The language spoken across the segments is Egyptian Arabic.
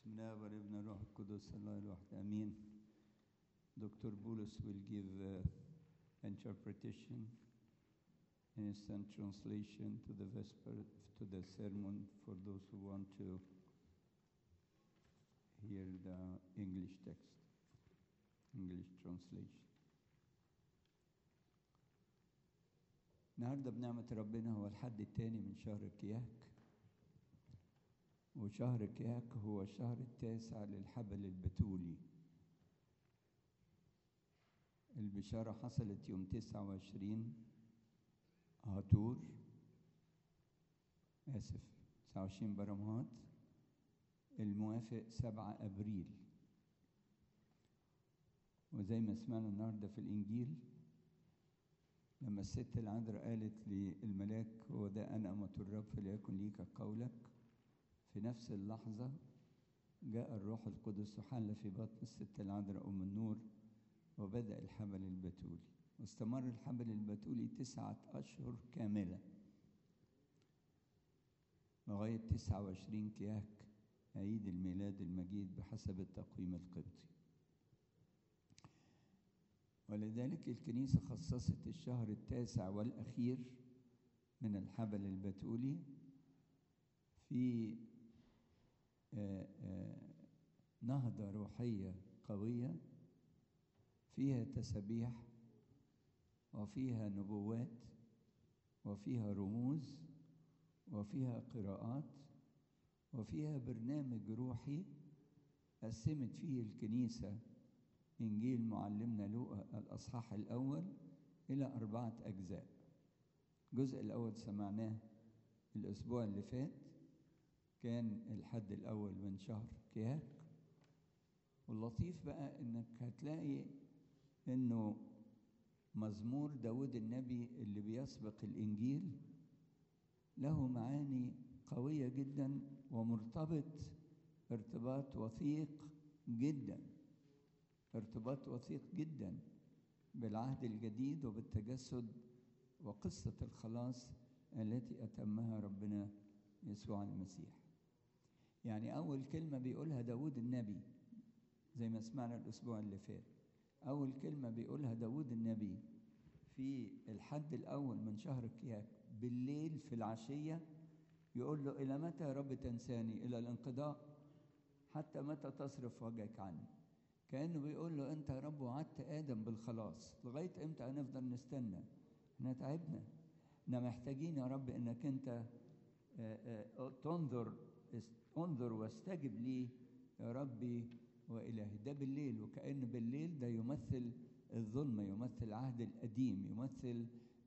بسم الله والابن الروح القدس الله الواحد امين Dr. Bulus will give uh, interpretation instant translation to the vesper to the sermon for those who want to hear the English text English translation النهارده بنعمة ربنا هو الحد الثاني من شهر كياك وشهر كياك هو الشهر التاسع للحبل البتولي البشارة حصلت يوم تسعة وعشرين هاتور آسف تسعة وعشرين برمهات الموافق سبعة أبريل وزي ما سمعنا النهارده في الإنجيل لما الست العذراء قالت للملاك هو ده أنا أمة الرب فليكن ليك قولك في نفس اللحظة جاء الروح القدس وحل في بطن الست العذراء أم النور وبدأ الحمل البتولي واستمر الحمل البتولي تسعة أشهر كاملة لغاية تسعة وعشرين كياك عيد الميلاد المجيد بحسب التقويم القبطي ولذلك الكنيسة خصصت الشهر التاسع والأخير من الحبل البتولي في آآ آآ نهضة روحية قوية فيها تسبيح وفيها نبوات وفيها رموز وفيها قراءات وفيها برنامج روحي قسمت فيه الكنيسة إنجيل معلمنا لوقا الأصحاح الأول إلى أربعة أجزاء الجزء الأول سمعناه الأسبوع اللي فات كان الحد الأول من شهر كياك واللطيف بقى إنك هتلاقي إنه مزمور داود النبي اللي بيسبق الإنجيل له معاني قوية جدا ومرتبط ارتباط وثيق جدا ارتباط وثيق جدا بالعهد الجديد وبالتجسد وقصة الخلاص التي أتمها ربنا يسوع المسيح يعني أول كلمة بيقولها داود النبي زي ما سمعنا الأسبوع اللي فات أول كلمة بيقولها داود النبي في الحد الأول من شهر كياك بالليل في العشية يقول له إلى متى يا رب تنساني إلى الانقضاء حتى متى تصرف وجهك عني كأنه بيقول له أنت يا رب وعدت آدم بالخلاص لغاية إمتى هنفضل نستنى احنا تعبنا احنا محتاجين يا رب إنك أنت تنظر انظر واستجب لي يا ربي وإلهي ده بالليل وكأن بالليل ده يمثل الظلمة يمثل العهد القديم يمثل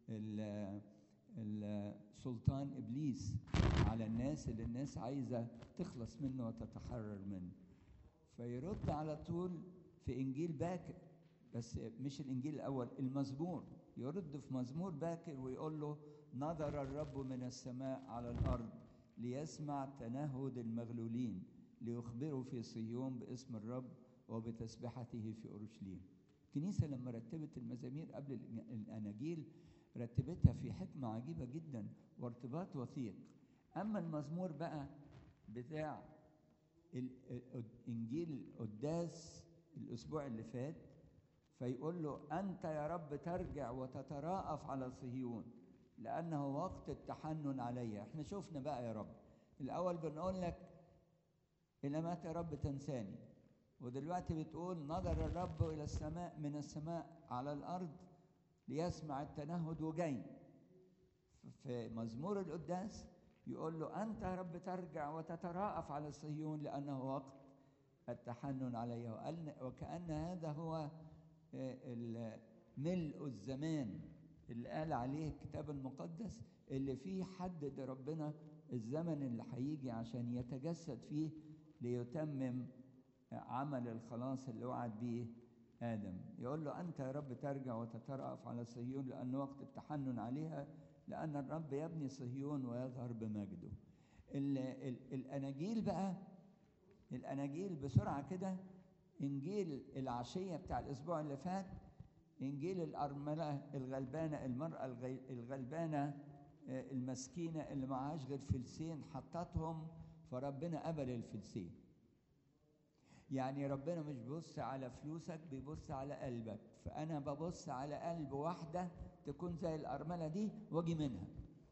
سلطان إبليس على الناس اللي الناس عايزة تخلص منه وتتحرر منه فيرد على طول في إنجيل باكر بس مش الإنجيل الأول المزمور يرد في مزمور باكر ويقول له نظر الرب من السماء على الأرض ليسمع تنهد المغلولين ليخبروا في صهيون باسم الرب وبتسبحته في أورشليم الكنيسة لما رتبت المزامير قبل الأناجيل رتبتها في حكمة عجيبة جدا وارتباط وثيق أما المزمور بقى بتاع إنجيل القداس الأسبوع اللي فات فيقول له أنت يا رب ترجع وتتراءف على صهيون لأنه وقت التحنن علي احنا شفنا بقى يا رب الأول بنقول لك إلى متى يا رب تنساني ودلوقتي بتقول نظر الرب إلى السماء من السماء على الأرض ليسمع التنهد وجاي في مزمور القداس يقول له أنت يا رب ترجع وتتراءف على صهيون لأنه وقت التحنن علي وكأن هذا هو ملء الزمان اللي قال عليه الكتاب المقدس اللي فيه حدد ربنا الزمن اللي هيجي عشان يتجسد فيه ليتمم عمل الخلاص اللي وعد به آدم يقول له أنت يا رب ترجع وتترأف على صهيون لأن وقت التحنن عليها لأن الرب يبني صهيون ويظهر بمجده ال ال الأناجيل بقى الأناجيل بسرعة كده إنجيل العشية بتاع الأسبوع اللي فات إنجيل الأرملة الغلبانة المرأة الغلبانة المسكينة اللي معهاش غير فلسين حطتهم فربنا قبل الفلسين يعني ربنا مش بيبص على فلوسك بيبص على قلبك فانا ببص على قلب واحده تكون زي الارمله دي واجي منها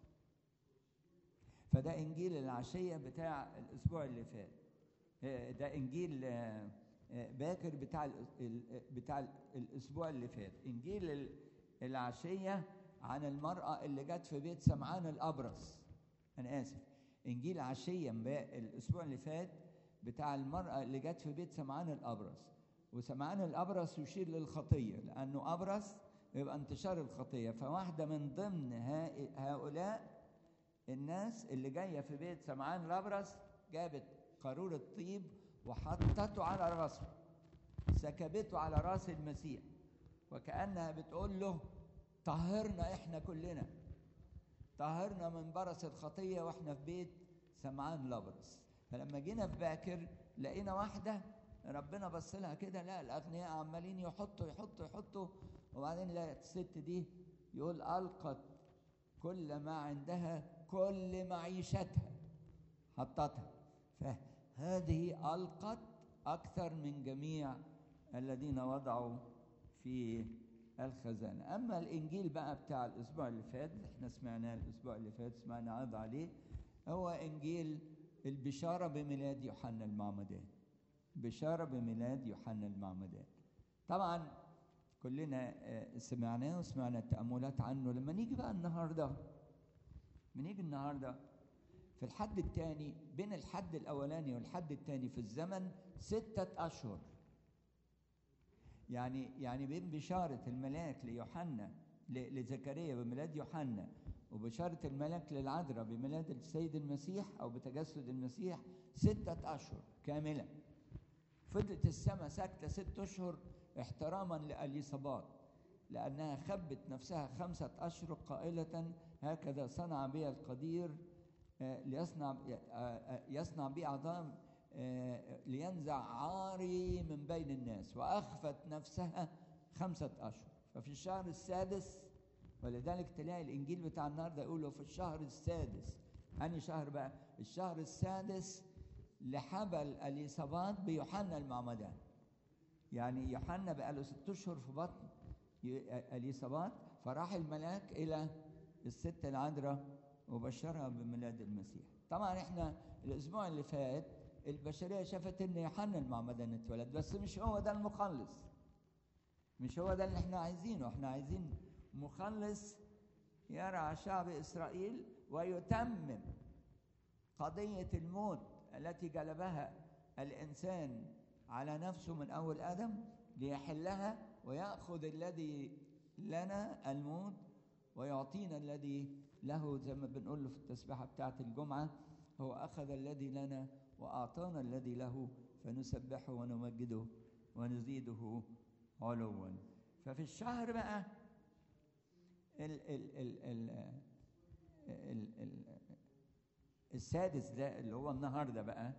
فده انجيل العشيه بتاع الاسبوع اللي فات آه، ده انجيل آه، آه، باكر بتاع ال- ال- بتاع ال- الاسبوع اللي فات انجيل ال- العشيه عن المراه اللي جت في بيت سمعان الابرص انا اسف انجيل عشيه امبا- الاسبوع اللي فات بتاع المراه اللي جت في بيت سمعان الابرص وسمعان الابرص يشير للخطيه لانه ابرص يبقى انتشار الخطيه فواحده من ضمن ها- هؤلاء الناس اللي جايه في بيت سمعان الابرص جابت قاروره طيب وحطته على راسه سكبته على راس المسيح وكانها بتقول له طهرنا احنا كلنا طهرنا من برص الخطيه واحنا في بيت سمعان الابرص فلما جينا في باكر لقينا واحده ربنا بص لها كده لا الاغنياء عمالين يحطوا يحطوا يحطوا وبعدين لقيت الست دي يقول القت كل ما عندها كل معيشتها حطتها فهذه ألقت أكثر من جميع الذين وضعوا في الخزانة أما الإنجيل بقى بتاع الأسبوع اللي فات احنا سمعناه الأسبوع اللي فات سمعنا عرض عليه هو إنجيل البشارة بميلاد يوحنا المعمدان بشارة بميلاد يوحنا المعمدان طبعا كلنا آه، سمعناه وسمعنا التأملات عنه لما نيجي بقى النهارده بنيجي النهارده في الحد الثاني بين الحد الاولاني والحد الثاني في الزمن ستة اشهر يعني يعني بين بشارة الملاك ليوحنا ل- لزكريا بميلاد يوحنا وبشارة الملاك للعذراء بميلاد السيد المسيح أو بتجسد المسيح ستة أشهر كاملة فضلت السماء ساكتة ست أشهر احتراما لأليصابات لأنها خبت نفسها خمسة أشهر قائلة هكذا صنع بي القدير آه، ليصنع آه، آه، يصنع بي عظام آه، لينزع عاري من بين الناس وأخفت نفسها خمسة أشهر ففي الشهر السادس ولذلك تلاقي الإنجيل بتاع النهارده يقوله في الشهر السادس أنهي شهر بقى؟ الشهر السادس لحبل اليصابات بيوحنا المعمدان يعني يوحنا بقى له ست اشهر في بطن ي- اليصابات فراح الملاك الى الست العذراء وبشرها بميلاد المسيح طبعا احنا الاسبوع اللي فات البشريه شافت ان يوحنا المعمدان اتولد بس مش هو ده المخلص مش هو ده اللي احنا عايزينه احنا عايزين مخلص يرعى شعب اسرائيل ويتمم قضيه الموت التي جلبها الانسان على نفسه من اول ادم ليحلها وياخذ الذي لنا الموت ويعطينا الذي له زي ما بنقول له في التسبيحه بتاعه الجمعه هو اخذ الذي لنا واعطانا الذي له فنسبحه ونمجده ونزيده علوا ففي الشهر بقى ال ال ال ال ال ال السادس ده اللي هو النهارده بقى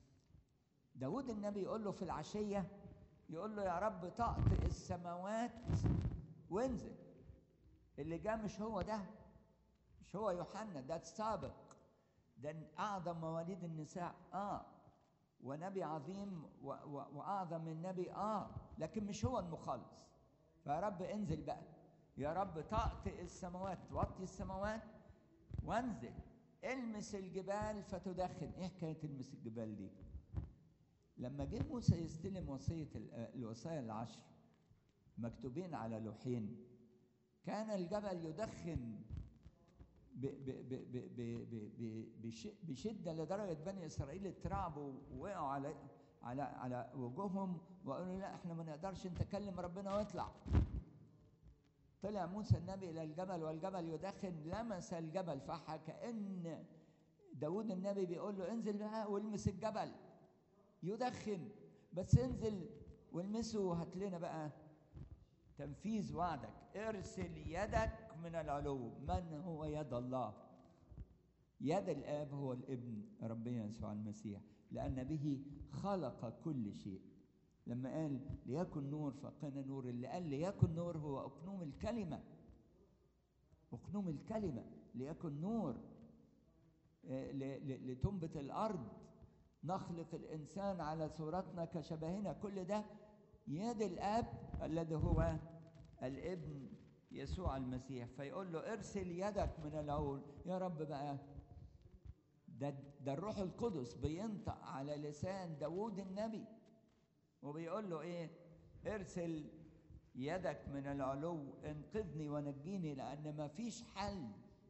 داود النبي يقول له في العشية يقول له يا رب طأطئ السماوات وانزل اللي جاء مش هو ده مش هو يوحنا ده السابق ده أعظم مواليد النساء آه ونبي عظيم و و وأعظم من نبي آه لكن مش هو المخلص فيا رب انزل بقى يا رب طأطئ السماوات وطي السماوات وانزل المس الجبال فتدخن ايه حكايه المس الجبال دي لما جه موسى يستلم وصيه ال- الوصايا العشر مكتوبين على لوحين كان الجبل يدخن ب- ب- ب- ب- ب- ب- ب- بش- بشده لدرجه بني اسرائيل اترعبوا ووقعوا على على على وجوههم وقالوا لا احنا ما نقدرش نتكلم ربنا واطلع طلع موسى النبي الى الجبل والجبل يدخن لمس الجبل فكأن داود النبي بيقول له انزل بقى والمس الجبل يدخن بس انزل والمسه وهات لنا بقى تنفيذ وعدك ارسل يدك من العلو من هو يد الله يد الاب هو الابن ربنا يسوع المسيح لان به خلق كل شيء لما قال ليكن نور فكان نور اللي قال ليكن نور هو اقنوم الكلمه اقنوم الكلمه ليكن نور آه، ل- ل- لتنبت الارض نخلق الانسان على صورتنا كشبهنا كل ده يد الاب الذي هو الابن يسوع المسيح فيقول له ارسل يدك من العول يا رب بقى ده ده الروح القدس بينطق على لسان داوود النبي وبيقول له ايه ارسل يدك من العلو انقذني ونجيني لان ما فيش حل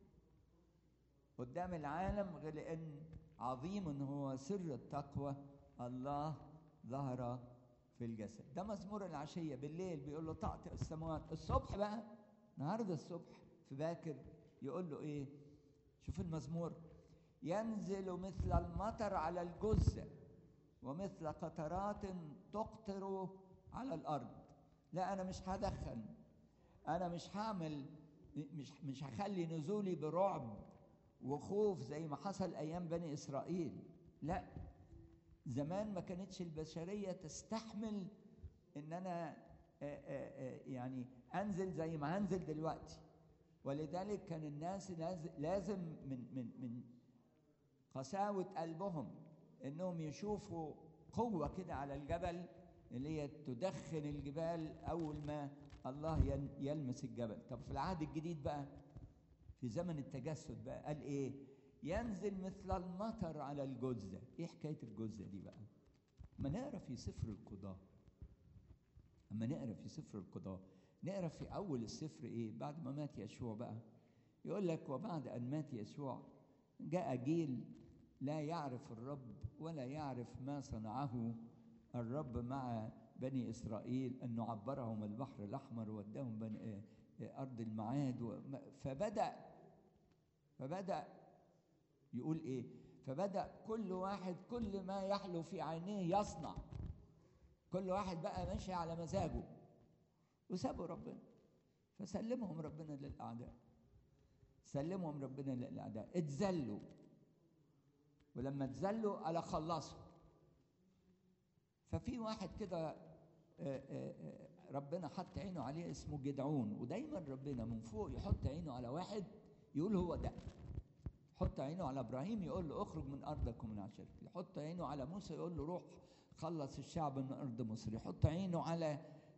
قدام العالم غير ان عظيم هو سر التقوى الله ظهر في الجسد ده مزمور العشيه بالليل بيقول له طقطق السماوات الصبح بقى النهارده الصبح في باكر يقول له ايه شوف المزمور ينزل مثل المطر على الجزة ومثل قطرات تقطر على الأرض لا أنا مش هدخن أنا مش هعمل مش مش هخلي نزولي برعب وخوف زي ما حصل أيام بني إسرائيل لا زمان ما كانتش البشرية تستحمل إن أنا آآ آآ يعني أنزل زي ما هنزل دلوقتي ولذلك كان الناس لازم من من من قساوة قلبهم انهم يشوفوا قوة كده على الجبل اللي هي تدخن الجبال اول ما الله يلمس الجبل طب في العهد الجديد بقى في زمن التجسد بقى قال ايه ينزل مثل المطر على الجزة ايه حكاية الجزة دي بقى ما نقرا في سفر القضاء اما نقرا في سفر القضاء نقرا في اول السفر ايه بعد ما مات يشوع بقى يقول لك وبعد ان مات يشوع جاء جيل لا يعرف الرب ولا يعرف ما صنعه الرب مع بني اسرائيل انه عبرهم البحر الاحمر ووداهم بني ارض المعاد فبدا فبدا يقول ايه فبدا كل واحد كل ما يحلو في عينيه يصنع كل واحد بقى ماشي على مزاجه وسابوا ربنا فسلمهم ربنا للاعداء سلمهم ربنا للاعداء اتذلوا ولما اتذلوا على خلصوا ففي واحد كده ربنا حط عينه عليه اسمه جدعون ودايما ربنا من فوق يحط عينه على واحد يقول هو ده يحط عينه على ابراهيم يقول له اخرج من ارضك ومن عشيرتك يحط عينه على موسى يقول له روح خلص الشعب من ارض مصر يحط عينه على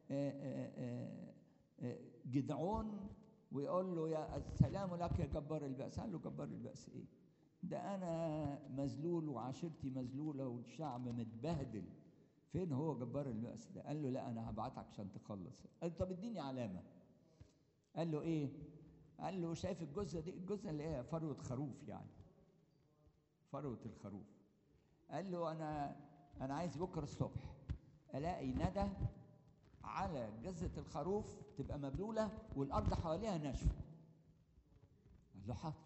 جدعون ويقول له يا السلام لك يا جبار البأس قال له جبار البأس ايه ده انا مذلول وعشيرتي مذلوله والشعب متبهدل فين هو جبار البأس ده قال له لا انا هبعتك عشان تخلص قال له طب اديني علامه قال له ايه قال له شايف الجزه دي الجزه اللي هي فروه خروف يعني فروه الخروف قال له انا انا عايز بكره الصبح الاقي ندى على جزة الخروف تبقى مبلولة والأرض حواليها ناشفة قال له حاضر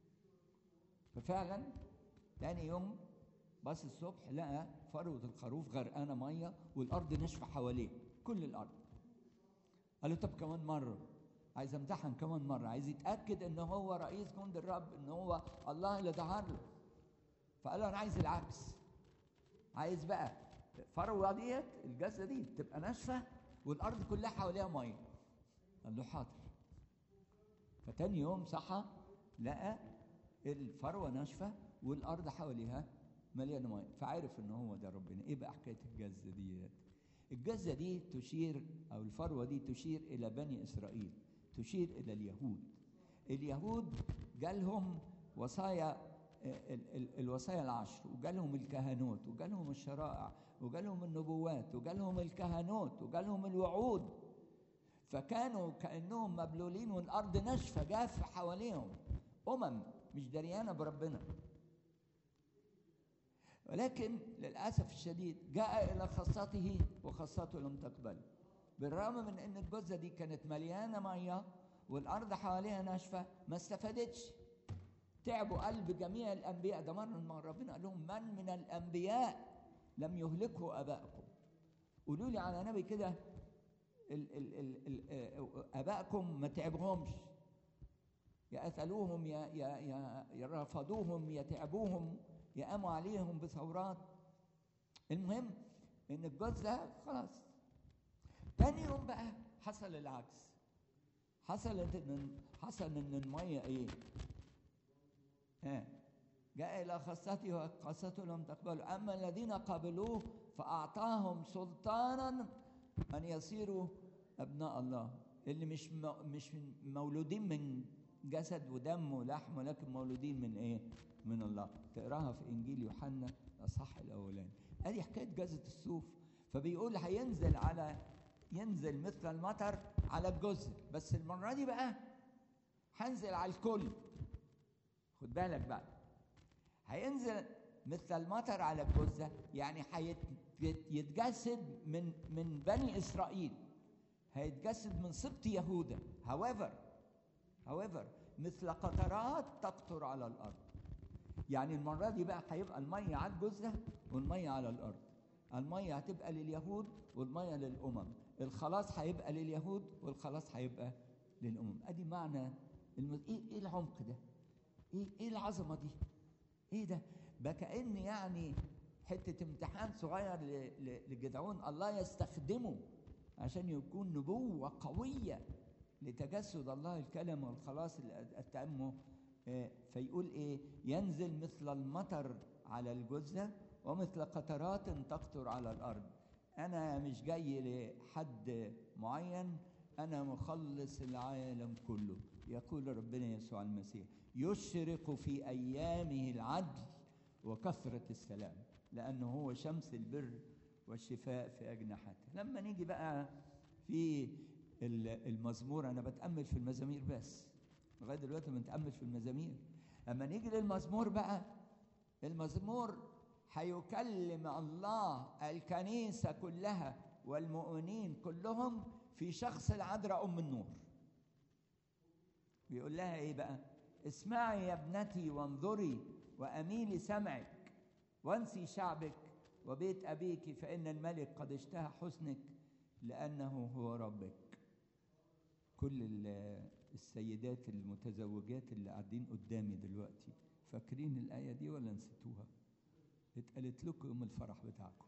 ففعلا تاني يوم بص الصبح لقى فروة الخروف غرقانة مية والأرض ناشفة حواليه كل الأرض قال له طب كمان مرة عايز امتحن كمان مرة عايز يتأكد ان هو رئيس جند الرب ان هو الله اللي ظهر له فقال له انا عايز العكس عايز بقى فروة ديت الجزة دي تبقى ناشفة والأرض كلها حواليها مية قال له حاضر فتاني يوم صحى لقى الفروة ناشفة والأرض حواليها مليانة مية فعرف إن هو ده ربنا إيه بقى حكاية الجزة ديت الجزة دي تشير أو الفروة دي تشير إلى بني إسرائيل تشير إلى اليهود اليهود جالهم وصايا ال- ال- الوصايا العشر وجالهم الكهنوت وجالهم الشرائع وجالهم النبوات وجالهم الكهنوت وجالهم الوعود فكانوا كأنهم مبلولين والأرض ناشفة جافة حواليهم أمم مش دريانة بربنا ولكن للأسف الشديد جاء إلى خاصته وخاصته لم تقبله بالرغم من أن الجزة دي كانت مليانة مية والأرض حواليها ناشفة ما استفادتش تعبوا قلب جميع الأنبياء ده مرة من ربنا قال لهم من من الأنبياء لم يهلكوا آبائكم قولوا لي على نبي كده ال- ال- ال- ال- آه، آبائكم ما تعبهمش يا قتلوهم يا يا يا يا رفضوهم يا تعبوهم يا قاموا عليهم بثورات المهم ان الجوز ده خلاص تاني يوم بقى حصل العكس حصل ان حصل ان الميه ايه ها جاء إلى خاصته وخاصته لم تقبله أما الذين قبلوه فأعطاهم سلطانا أن يصيروا أبناء الله اللي مش مش مولودين من جسد ودم ولحم ولكن مولودين من إيه؟ من الله تقراها في إنجيل يوحنا الأصحاح الأولاني أدي حكاية جزة الصوف فبيقول هينزل على ينزل مثل المطر على الجزء بس المرة دي بقى هنزل على الكل خد بالك بقى هينزل مثل المطر على الجثة يعني هيتجسد من من بني إسرائيل هيتجسد من سبط يهوذا however however مثل قطرات تقطر على الأرض يعني المرة دي بقى هيبقى المية على الجثة والمية على الأرض المية هتبقى لليهود والمية للأمم الخلاص هيبقى لليهود والخلاص هيبقى للأمم أدي معنى المز... إيه, إيه العمق ده؟ إيه إيه العظمة دي؟ إيه ده؟ بقى كأن يعني حتة امتحان صغير لجدعون الله يستخدمه عشان يكون نبوة قوية لتجسد الله الكلمة والخلاص التأمه فيقول إيه ينزل مثل المطر على الجزة ومثل قطرات تقطر على الأرض أنا مش جاي لحد معين أنا مخلص العالم كله يقول ربنا يسوع المسيح يشرق في أيامه العدل وكثرة السلام لأنه هو شمس البر والشفاء في أجنحته لما نيجي بقى في المزمور أنا بتأمل في المزامير بس لغاية دلوقتي بنتأمل في المزامير أما نيجي للمزمور بقى المزمور هيكلم الله الكنيسة كلها والمؤمنين كلهم في شخص العذراء أم النور بيقول لها إيه بقى اسمعي يا ابنتي وانظري وأميلي سمعك وانسي شعبك وبيت أبيك فإن الملك قد اشتهى حسنك لأنه هو ربك كل السيدات المتزوجات اللي قاعدين قدامي دلوقتي فاكرين الآية دي ولا نسيتوها؟ اتقالت لكم يوم الفرح بتاعكم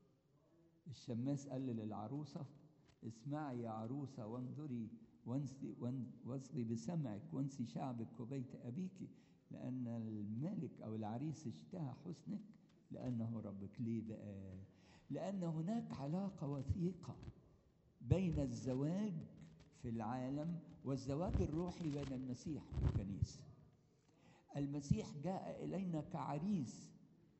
الشماس قال للعروسة اسمعي يا عروسة وانظري وانسي واصغي بسمعك وانسي شعبك وبيت أبيك لأن الملك أو العريس اشتهى حسنك لأنه ربك ليه بقى؟ لأن هناك علاقة وثيقة بين الزواج في العالم والزواج الروحي بين المسيح والكنيسة المسيح جاء إلينا كعريس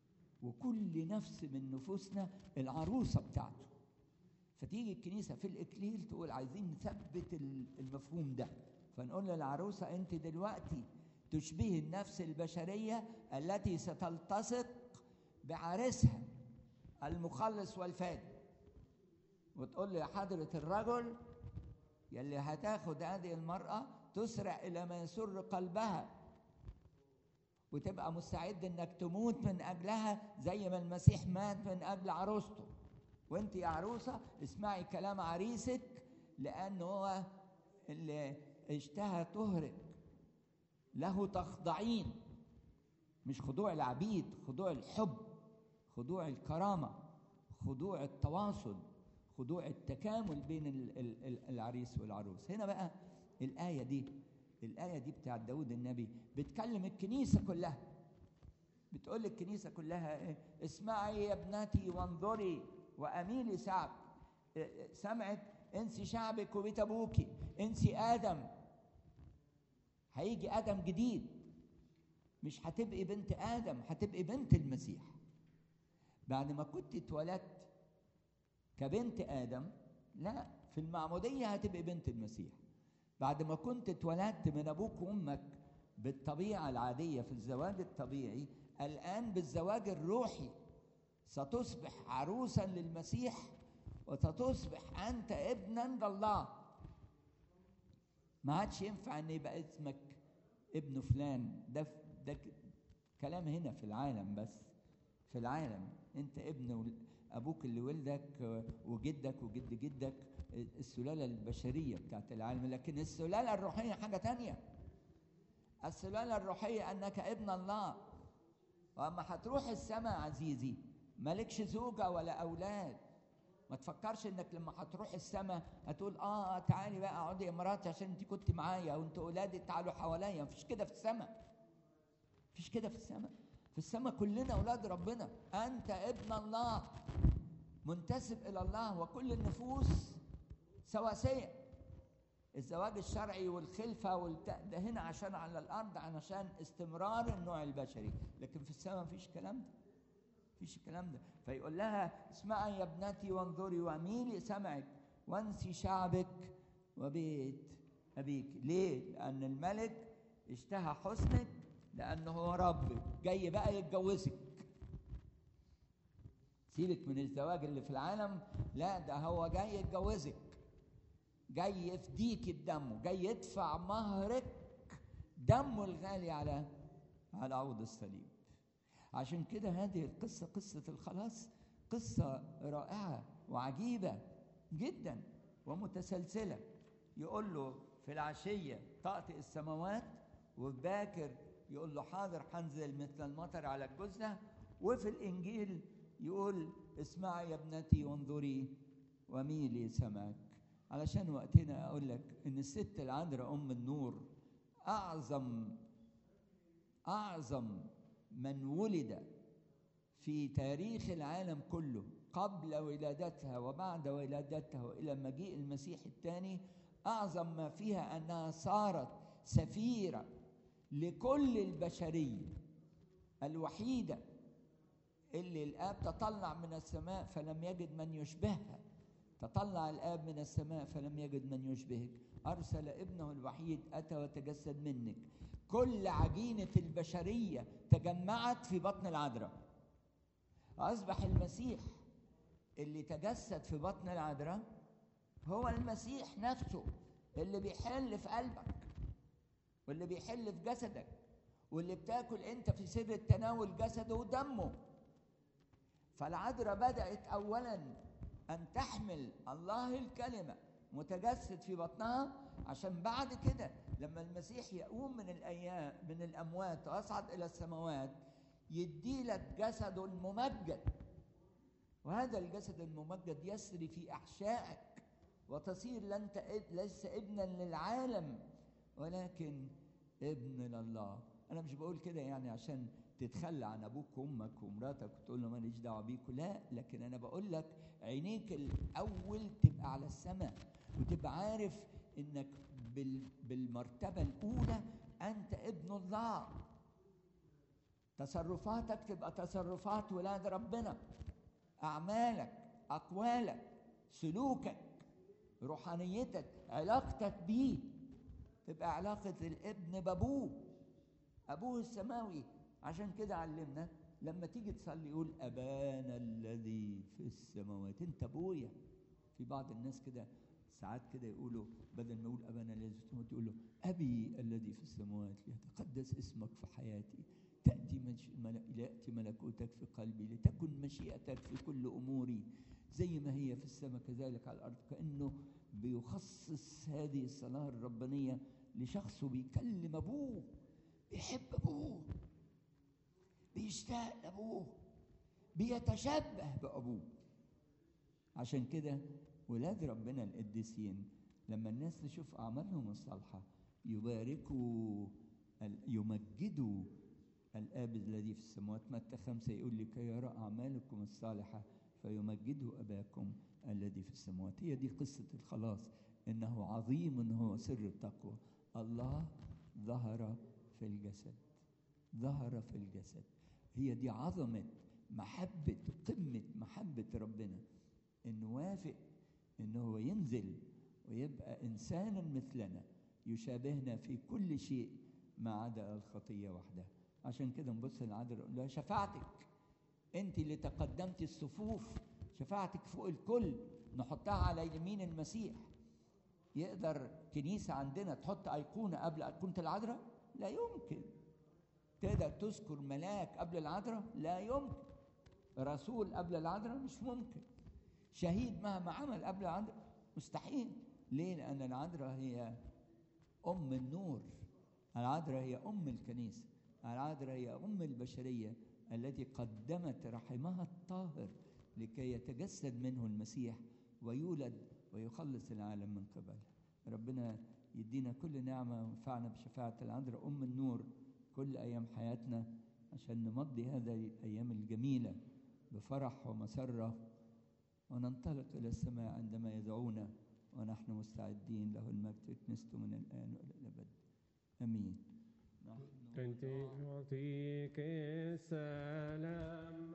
وكل نفس من نفوسنا العروسة بتاعته فتيجي الكنيسة في الإكليل تقول عايزين نثبت المفهوم ده فنقول للعروسة أنت دلوقتي تشبه النفس البشرية التي ستلتصق بعريسها المخلص والفادي وتقول له يا حضرة الرجل يلي هتاخد هذه المرأة تسرع إلى ما يسر قلبها وتبقى مستعد انك تموت من اجلها زي ما المسيح مات من اجل عروسته وانت يا عروسه اسمعي كلام عريسك لانه هو اللي اشتهى طهرك له تخضعين مش خضوع العبيد خضوع الحب خضوع الكرامه خضوع التواصل خضوع التكامل بين العريس والعروس هنا بقى الايه دي الآية دي بتاعت داود النبي بتكلم الكنيسة كلها بتقول الكنيسة كلها إيه؟ اسمعي يا ابنتي وانظري وأميلي شعب سمعت انسي شعبك وبيت أبوك انسي آدم هيجي آدم جديد مش هتبقي بنت آدم هتبقي بنت المسيح بعد ما كنت اتولدت كبنت آدم لا في المعمودية هتبقي بنت المسيح بعد ما كنت اتولدت من ابوك وامك بالطبيعه العاديه في الزواج الطبيعي الان بالزواج الروحي ستصبح عروسا للمسيح وستصبح انت ابنا لله ما عادش ينفع ان يبقى اسمك ابن فلان ده ده كلام هنا في العالم بس في العالم انت ابن ابوك اللي ولدك وجدك وجد جدك السلالة البشرية بتاعت العالم لكن السلالة الروحية حاجة تانية السلالة الروحية أنك ابن الله وأما هتروح السماء عزيزي مالكش زوجة ولا أولاد ما تفكرش انك لما هتروح السماء هتقول اه تعالي بقى اقعدي يا مراتي عشان انت كنت معايا وانت اولادي تعالوا حواليا مفيش كده في السماء مفيش كده في السماء في السماء كلنا اولاد ربنا انت ابن الله منتسب الى الله وكل النفوس سواسيه الزواج الشرعي والخلفه والت... ده هنا عشان على الارض علشان استمرار النوع البشري لكن في السماء مفيش الكلام ده مفيش الكلام ده فيقول لها اسمعي يا ابنتي وانظري واميلي سمعك وانسي شعبك وبيت ابيك ليه لان الملك اشتهى حسنك لانه هو ربك جاي بقى يتجوزك سيبك من الزواج اللي في العالم لا ده هو جاي يتجوزك جاي يفديك الدم جاي يدفع مهرك دمه الغالي على على عود الصليب عشان كده هذه القصة قصة الخلاص قصة رائعة وعجيبة جدا ومتسلسلة يقول له في العشية طأطئ السماوات وفي باكر يقول له حاضر حنزل مثل المطر على الجزة وفي الإنجيل يقول اسمعي يا ابنتي وانظري وميلي سمعك علشان وقتنا أقول لك إن الست العذراء أم النور أعظم أعظم من ولد في تاريخ العالم كله قبل ولادتها وبعد ولادتها والى مجيء المسيح الثاني اعظم ما فيها انها صارت سفيره لكل البشريه الوحيده اللي الاب تطلع من السماء فلم يجد من يشبهها تطلع الاب من السماء فلم يجد من يشبهك ارسل ابنه الوحيد اتى وتجسد منك كل عجينه البشريه تجمعت في بطن العذراء اصبح المسيح اللي تجسد في بطن العذراء هو المسيح نفسه اللي بيحل في قلبك واللي بيحل في جسدك واللي بتاكل انت في سر التناول جسده ودمه فالعذراء بدات اولا ان تحمل الله الكلمه متجسد في بطنها عشان بعد كده لما المسيح يقوم من الايام من الاموات ويصعد الى السماوات يدي لك جسده الممجد وهذا الجسد الممجد يسري في احشائك وتصير لا انت ليس ابنا للعالم ولكن ابن لله انا مش بقول كده يعني عشان تتخلى عن ابوك وامك ومراتك وتقول له ماليش دعوه بيكوا لا لكن انا بقول لك عينيك الاول تبقى على السماء وتبقى عارف انك بال بالمرتبه الاولى انت ابن الله تصرفاتك تبقى تصرفات ولاد ربنا اعمالك اقوالك سلوكك روحانيتك علاقتك بيه تبقى علاقه الابن بابوه ابوه السماوي عشان كده علمنا لما تيجي تصلي يقول ابانا الذي في السماوات انت ابويا في بعض الناس كده ساعات كده يقولوا بدل ما يقول ابانا الذي في السماوات يقول له ابي الذي في السماوات ليتقدس اسمك في حياتي تاتي مش... مل... ياتي ملكوتك في قلبي لتكن مشيئتك في كل اموري زي ما هي في السماء كذلك على الارض كانه بيخصص هذه الصلاه الربانيه لشخصه بيكلم ابوه بيحب ابوه بيشتاق لابوه بيتشبه بابوه عشان كده ولاد ربنا القديسين لما الناس تشوف اعمالهم الصالحه يباركوا يمجدوا الاب الذي في السماوات متى خمسه يقول لكي يرى اعمالكم الصالحه فيمجدوا اباكم الذي في السماوات هي دي قصه الخلاص انه عظيم هو سر التقوى الله ظهر في الجسد ظهر في الجسد هي دي عظمه محبه قمه محبه ربنا انه وافق انه هو ينزل ويبقى انسانا مثلنا يشابهنا في كل شيء ما عدا الخطيه وحدها عشان كده نبص للعذراء نقول لها شفاعتك انت اللي تقدمتي الصفوف شفاعتك فوق الكل نحطها على يمين المسيح يقدر كنيسة عندنا تحط أيقونة قبل أيقونة العذراء؟ لا يمكن تقدر تذكر ملاك قبل العذراء؟ لا يمكن رسول قبل العذراء؟ مش ممكن شهيد مهما عمل قبل العذراء؟ مستحيل ليه؟ لأن العذراء هي أم النور العذراء هي أم الكنيسة العذراء هي أم البشرية التي قدمت رحمها الطاهر لكي يتجسد منه المسيح ويولد ويخلص العالم من قبله ربنا يدينا كل نعمة وينفعنا بشفاعة العذراء أم النور كل أيام حياتنا عشان نمضي هذه الأيام الجميلة بفرح ومسرة وننطلق إلى السماء عندما يدعونا ونحن مستعدين له المجد كنيسته من الآن وإلى الأبد آمين انت يعطيك السلام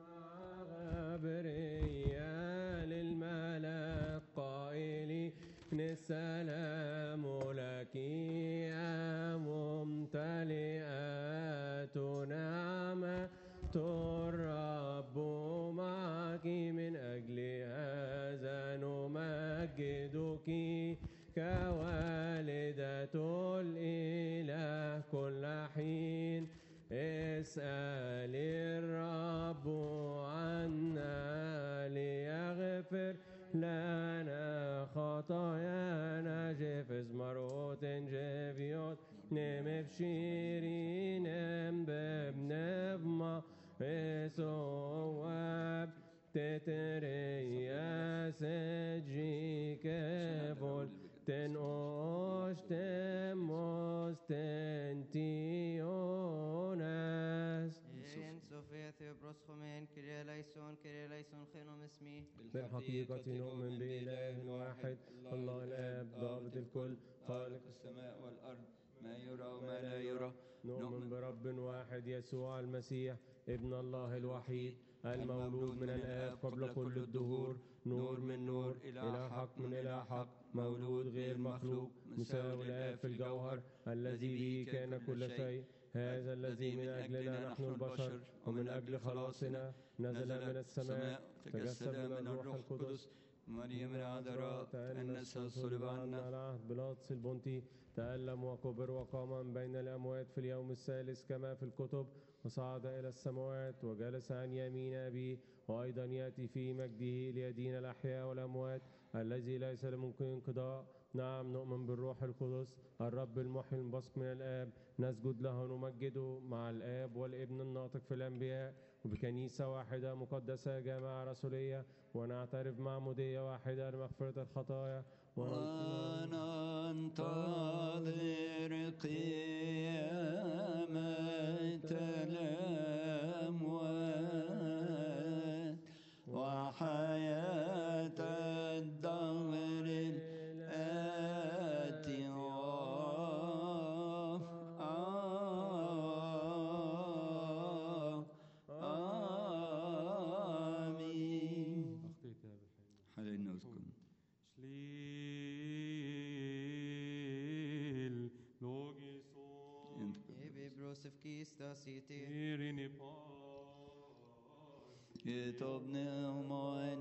غبريا للملك قائلي السلام لك يا ممتلئة نعمة الرب معك من أجل هذا نمجدك كوالدة الإله كل حين اسأل الرب عنا ليغفر لنا خطايانا جفز مروت جفيوت نمف شيرين ببنبما بسواب تتريا سجي كبول تنوش تموس تنتيوناس إن سوفيا ثيوبروس خومين كريا ليسون كريا ليسون خينوم اسمي بالحقيقة نؤمن بإله واحد الله الآب ضابط الكل خالق السماء والأرض ما يرى وما لا يرى نؤمن برب واحد يسوع المسيح ابن الله الوحيد المولود من الآب قبل كل الدهور نور من نور إلى حق من إلى حق مولود غير مخلوق مساوي الآب في الجوهر الذي به كان كل شيء هذا الذي من أجلنا نحن البشر ومن أجل خلاصنا نزل من السماء تجسد من الروح القدس مريم العذراء تأنس صلب عنا على عهد بيلاطس البنطي تألم وكبر وقام من بين الأموات في اليوم الثالث كما في الكتب وصعد إلى السماوات وجلس عن يمين أبيه وأيضا يأتي في مجده ليدين الأحياء والأموات الذي ليس لممكن انقضاء نعم نؤمن بالروح القدس الرب المحيي المبثق من الآب نسجد له ونمجده مع الآب والابن الناطق في الأنبياء وبكنيسة واحدة مقدسة جامعة رسولية ونعترف معمودية واحدة لمغفرة الخطايا وننتظر وننتظر قيامة الأموات وحياة الدهر الآتي آمين حلينا نسكن Slil logison إبي بروسف كيستا سيتي irini paz يطبنا وما